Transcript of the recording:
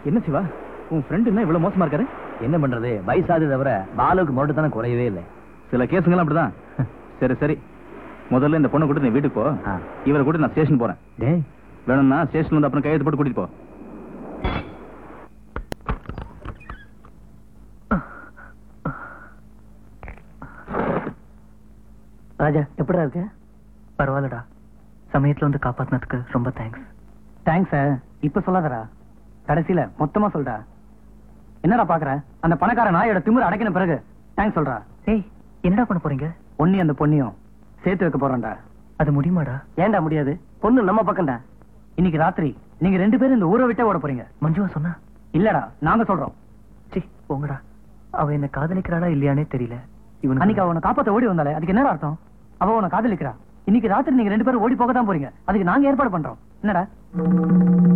என்ன சிவா உன் ஃப்ரெண்டு என்ன இவ்வளவு மோசமா இருக்காரு என்ன பண்றது வயசாது தவிர பாலுக்கு முரட்டுத்தனை குறையவே இல்லை சில கேஸுங்கெல்லாம் அப்படிதான் சரி சரி முதல்ல இந்த பொண்ணை கூட்டு நீ வீட்டுக்கு போ ஆ. இவரை கூட நான் ஸ்டேஷன் போறேன் டேய் வேணும்னா ஸ்டேஷன் வந்து அப்புறம் கையெழுத்து போட்டு கூட்டிட்டு போ ராஜா எப்படிடா இருக்கு பரவாயில்லடா சமயத்துல வந்து காப்பாத்தினதுக்கு ரொம்ப தேங்க்ஸ் தேங்க்ஸ் இப்ப சொல்லாதடா கடைசியில மொத்தமா சொல்றா என்னடா பாக்குற அந்த பணக்கார நாயோட திமிர அடைக்கின பிறகு தேங்க்ஸ் சொல்றா ஏய் என்னடா பண்ண போறீங்க ஒன்னி அந்த பொண்ணியும் சேர்த்து வைக்க போறோம்டா அது முடியுமாடா ஏன்டா முடியாது பொண்ணு நம்ம பக்கம்டா இன்னைக்கு ராத்திரி நீங்க ரெண்டு பேரும் இந்த ஊரை விட்டே ஓட போறீங்க மஞ்சுவா சொன்னா இல்லடா நாங்க சொல்றோம் சி போங்கடா அவ என்ன காதலிக்கிறாளா இல்லையானே தெரியல இவனுக்கு அன்னைக்கு அவனை காப்பாத்த ஓடி வந்தாலே அதுக்கு என்ன அர்த்தம் அவ உன காதலிக்கிறா இன்னைக்கு ராத்திரி நீங்க ரெண்டு பேரும் ஓடி போக தான் போறீங்க அதுக்கு நாங்க ஏற்பாடு பண்றோம் என்னடா